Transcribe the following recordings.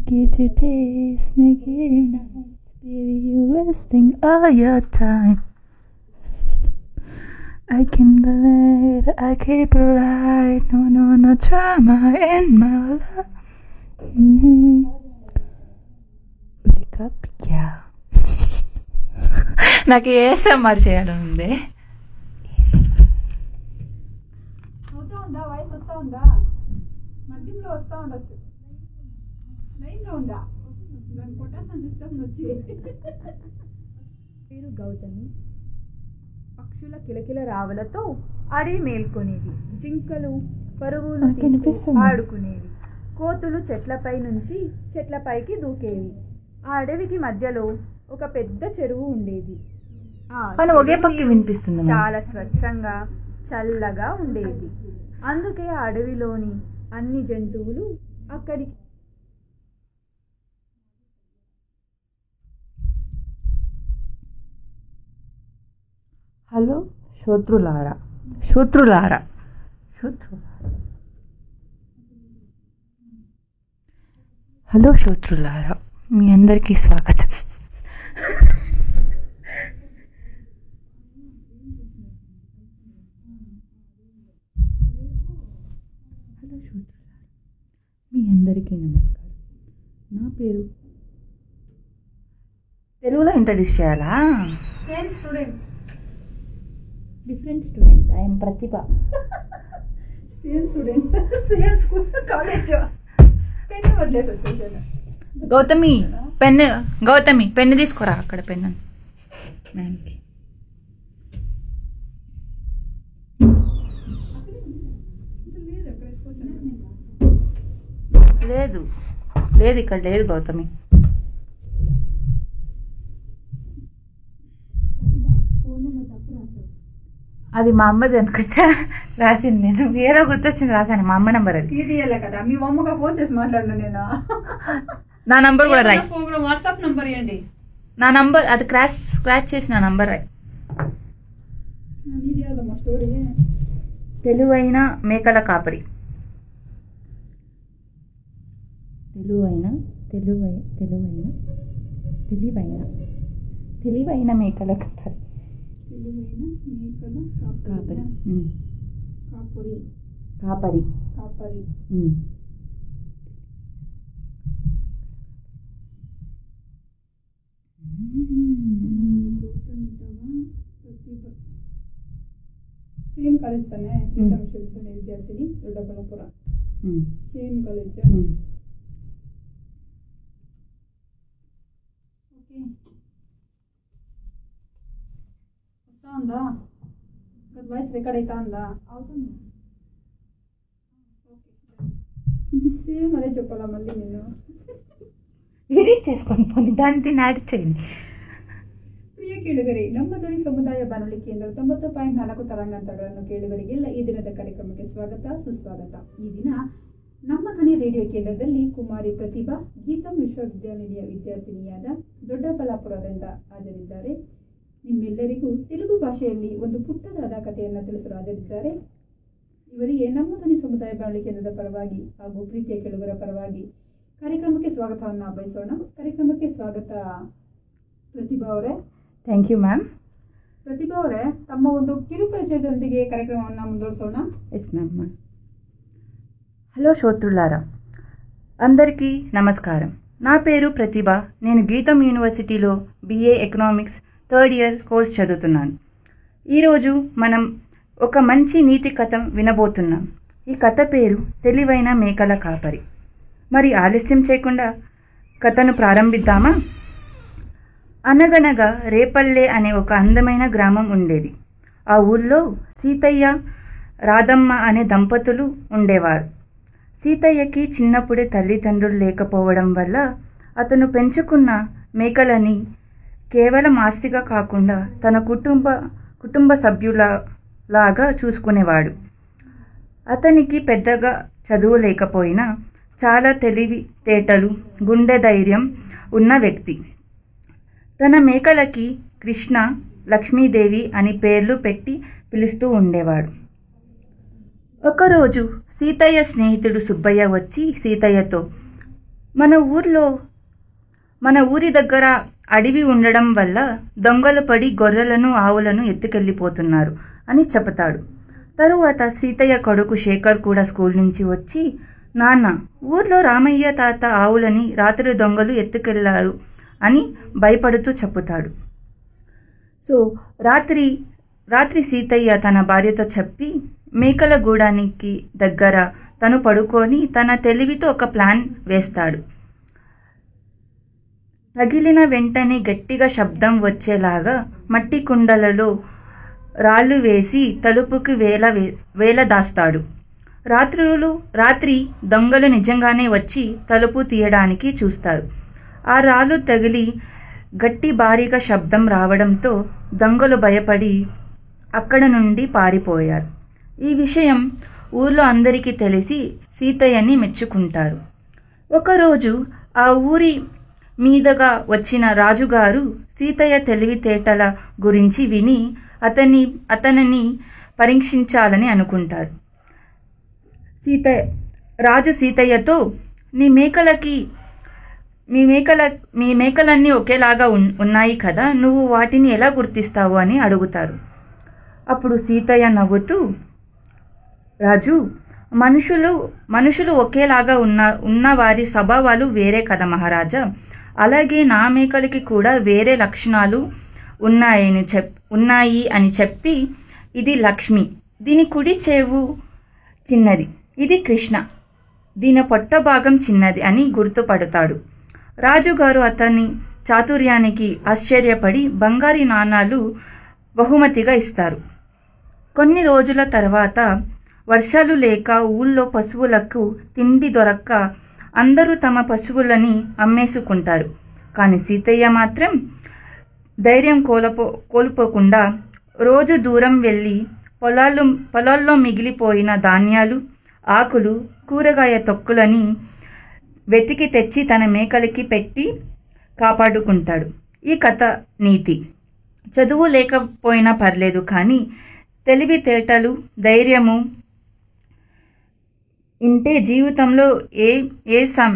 Negative days, negative nights, baby, you're wasting all your time. I can believe I keep it light, no, no, no drama in my life. Mhm. Wake up, yeah. నాకు ASMR చేయాలని ఉంది అవుతా ఉందా voice వస్తా ఉందా మధ్యలో వస్తా ఉండొచ్చు లైన్గా ఉందా దాని పొటాసం సిస్టమ్ వచ్చి పేరు గౌతమి పక్షుల కిలకిల రావలతో అడవి మేల్కొనేది జింకలు పరుగులు నాకు తీస్తూ వినిపిస్తుంది. ఆడుకునేవి కోతులు చెట్లపై నుంచి చెట్లపైకి దూకేవి ఆ అడవికి మధ్యలో ఒక పెద్ద చెరువు ఉండేది ఆ కానీ ఒకే చెరువు పక్క నీరు వినిపిస్తుంది నాకు. చాలా స్వచ్ఛంగా చల్లగా ఉండేది అందుకే ఆ అడవిలోని అన్ని జంతువులు అక్కడికి హలో శోత్రులారా శోత్రులారా శోత్రులారా హలో శోత్రులారా మీ అందరికీ స్వాగతం హలో శోత్రులారా మీ అందరికీ నమస్కారం నా పేరు తెలుగులో ఇంట్రడ్యూస్ చేయాలా same student different student I'm Pratibha same student same school college pen వదిలేసి వచ్చేసాను గౌతమి పెన్ను గౌతమి పెన్ను తీసుకోరా అక్కడ పెన్ను మ్యామ్కి లేదు అక్కడ వేసుకోవచ్చు లేదు లేదు ఇక్కడ లేదు గౌతమి ఫోన్ నెంబర్ తప్పు రాసావు అది మా అమ్మది అనుకుంటా రాసింది నేను ఏదో గుర్తొచ్చింది రాశాను మా అమ్మ నంబర్ అది తీదియాలే కదా మీ అమ్మగా ఫోన్ చేసి మాట్లాడినా నేను నా నంబర్ కూడా రాయి ఫోన్ వాట్సాప్ నంబర్ ఇవ్వండి నా నంబర్ అది క్రాష్ స్క్రాచ్ చేసి నా నంబర్ రాయి నీది ఏదమ్మా స్టోరీ తెలువైన మేకల కాపరి తెలువైన తెలువై తెలువైన తెలివైన తెలివైన మేకల కాపరి తెలివైన మేకల కాపరి కాపరి ఉమ్. కాపురి కాపరి కాపరి ఉమ్. ಸೇಮ್ ಕಾಲೇಜ್ ತಾನೆ ಗೀತಾ ವಿಶ್ವವಿದ್ಯಾಲಯ ವಿದ್ಯಾರ್ಥಿನಿ Doddaballapura um. Same college um. Okay వస్తా ఉందా గత వాయిస్ రికార్డ్ అవుతా ఉందా అవుతుంది సేమ్ అదే చెప్పాలా మళ్ళీ నేను ఎడిట్ చేసుకొని పోనీ దాన్ని యాడ్ చేయండి ಪ್ರಿಯ ಕೇಳುಗರೆ ನಮ್ಮ ಧ್ವನಿ ಸಮುದಾಯ ಬಾನುಲಿ ಕೇಂದ್ರ ತೊಂಬತ್ತು ಪಾಯಿಂಟ್ ನಾಲ್ಕು ತರಂಗಾಂತರಗಳನ್ನು ಕೇಳುಗರಿಗೆಲ್ಲ ಈ ದಿನದ ಕಾರ್ಯಕ್ರಮಕ್ಕೆ ಸ್ವಾಗತ ಸುಸ್ವಾಗತ ಈ ದಿನ ನಮ್ಮ ಧ್ವನಿ ರೇಡಿಯೋ ಕೇಂದ್ರದಲ್ಲಿ ಕುಮಾರಿ ಪ್ರತಿಭಾ ಗೀತಂ ವಿಶ್ವವಿದ್ಯಾನಿಲಯ ವಿದ್ಯಾರ್ಥಿನಿಯಾದ ದೊಡ್ಡಬಳ್ಳಾಪುರದಿಂದ ಹಾಜರಿದ್ದಾರೆ ನಿಮ್ಮೆಲ್ಲರಿಗೂ ತೆಲುಗು ಭಾಷೆಯಲ್ಲಿ ಒಂದು ಪುಟ್ಟದಾದ ಕಥೆಯನ್ನು ತಿಳಿಸಲು ಹಾಜರಿದ್ದಾರೆ ಇವರಿಗೆ ನಮ್ಮ ಧ್ವನಿ ಸಮುದಾಯ ಬಾನುಲಿ ಕೇಂದ್ರದ ಪರವಾಗಿ ಹಾಗೂ ಪ್ರೀತಿಯ ಕೇಳುಗರ ಪರವಾಗಿ ಕಾರ್ಯಕ್ರಮಕ್ಕೆ ಸ್ವಾಗತವನ್ನು ಬಯಸೋಣ ಕಾರ್ಯಕ್ರಮಕ್ಕೆ ಸ್ವಾಗತ ಪ್ರತಿಭಾ ಅವರೇ ಥ್ಯಾಂಕ್ ಯು ಮ್ಯಾಮ್ ಪ್ರತಿಭಾ ಅವರೇ ತಮ್ಮ ಒಂದು ಕಿರುಪರಿಚಯದೊಂದಿಗೆ ಕಾರ್ಯಕ್ರಮವನ್ನು ಮುಂದುವರಿಸೋಣ ఎస్ మ్యామ్ హలో శ్రోతృలారా అందరికీ నమస్కారం నా పేరు ప్రతిభ నేను గీతం యూనివర్సిటీలో BA economics third year course చదువుతున్నాను ఈరోజు మనం ఒక మంచి నీతి కథ వినబోతున్నాం ఈ కథ పేరు తెలివైన మేకల కాపరి మరి ఆలస్యం చేయకుండా కథను ప్రారంభిద్దామా అనగనగా రేపల్లె అనే ఒక అందమైన గ్రామం ఉండేది ఆ ఊళ్ళో సీతయ్య రాధమ్మ అనే దంపతులు ఉండేవారు సీతయ్యకి చిన్నప్పుడే తల్లిదండ్రులు లేకపోవడం వల్ల అతను పెంచుకున్న మేకలని కేవలం ఆస్తిగా కాకుండా తన కుటుంబ కుటుంబ సభ్యుల లాగా చూసుకునేవాడు అతనికి పెద్దగా చదువు లేకపోయినా చాలా తెలివి తేటలు గుండె ధైర్యం ఉన్న వ్యక్తి తన మేకలకి కృష్ణ లక్ష్మీదేవి అని పేర్లు పెట్టి పిలుస్తూ ఉండేవాడు ఒకరోజు సీతయ్య స్నేహితుడు సుబ్బయ్య వచ్చి సీతయ్యతో మన ఊర్లో మన ఊరి దగ్గర అడవి ఉండడం వల్ల దొంగలు పడి గొర్రెలను ఆవులను ఎత్తుకెళ్ళిపోతున్నారు అని చెబుతాడు తరువాత సీతయ్య కొడుకు శేఖర్ కూడా స్కూల్ నుంచి వచ్చి నాన్న ఊర్లో రామయ్య తాత ఆవులని రాత్రి దొంగలు ఎత్తుకెళ్లారు అని భయపడుతూ చెప్పుతాడు సో రాత్రి రాత్రి సీతయ్య తన భార్యతో చెప్పి మేకల గూడానికి దగ్గర తను పడుకొని తన తెలివితో ఒక ప్లాన్ వేస్తాడు తగిలిన వెంటనే గట్టిగా శబ్దం వచ్చేలాగా మట్టి కుండలలో రాళ్ళు వేసి తలుపుకి వేల వే- వేల దాస్తాడు రాత్రులు రాత్రి దొంగలు నిజంగానే వచ్చి తలుపు తీయడానికి చూస్తారు ఆ రాళ్ళు తగిలి గట్టి భారీగా శబ్దం రావడంతో దొంగలు భయపడి అక్కడ నుండి పారిపోయారు ఈ విషయం ఊర్లో అందరికీ తెలిసి సీతయ్యని మెచ్చుకుంటారు ఒకరోజు ఆ ఊరి మీదగా వచ్చిన రాజుగారు సీతయ్య తెలివితేటల గురించి విని అతన్ని అతనిని పరీక్షించాలని అనుకుంటాడు సీతయ్య రాజు సీతయ్యతో నీ మేకలకి మీ మేకల మీ మేకలన్నీ ఒకేలాగా ఉన్- ఉన్నాయి కదా నువ్వు వాటిని ఎలా గుర్తిస్తావు అని అడుగుతారు అప్పుడు సీతయ్య నవ్వుతూ రాజు మనుషులు మనుషులు ఒకేలాగా ఉన్న ఉన్న వారి స్వభావాలు వేరే కదా మహారాజా అలాగే నా మేకలకి కూడా వేరే లక్షణాలు ఉన్నాయని చెప్ ఉన్నాయి అని చెప్పి ఇది లక్ష్మి దీని కుడి చెవు చిన్నది ఇది కృష్ణ దీని పొట్ట భాగం చిన్నది అని గుర్తుపడతాడు రాజుగారు అతని చాతుర్యానికి ఆశ్చర్యపడి బంగారి నాణాలు బహుమతిగా ఇస్తారు కొన్ని రోజుల తర్వాత వర్షాలు లేక ఊళ్ళో పశువులకు తిండి దొరక్క అందరూ తమ పశువులని అమ్మేసుకుంటారు కానీ సీతయ్య మాత్రం ధైర్యం కోల్పో కోల్పోకుండా రోజు దూరం వెళ్ళి పొలాలు పొలాల్లో మిగిలిపోయిన ధాన్యాలు ఆకులు కూరగాయ తొక్కులని వెతికి తెచ్చి తన మేకలకి పెట్టి కాపాడుకుంటాడు ఈ కథ నీతి చదువు లేకపోయినా పర్లేదు కానీ తెలివితేటలు ధైర్యము ఉంటే జీవితంలో ఏ ఏ సం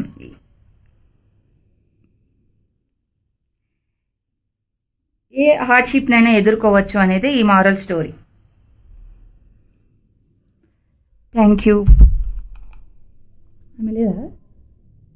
ఏ హార్డ్షిప్నైనా ఎదుర్కోవచ్చు అనేది ఈ మారల్ స్టోరీ థ్యాంక్ యూ ఆమె లేదా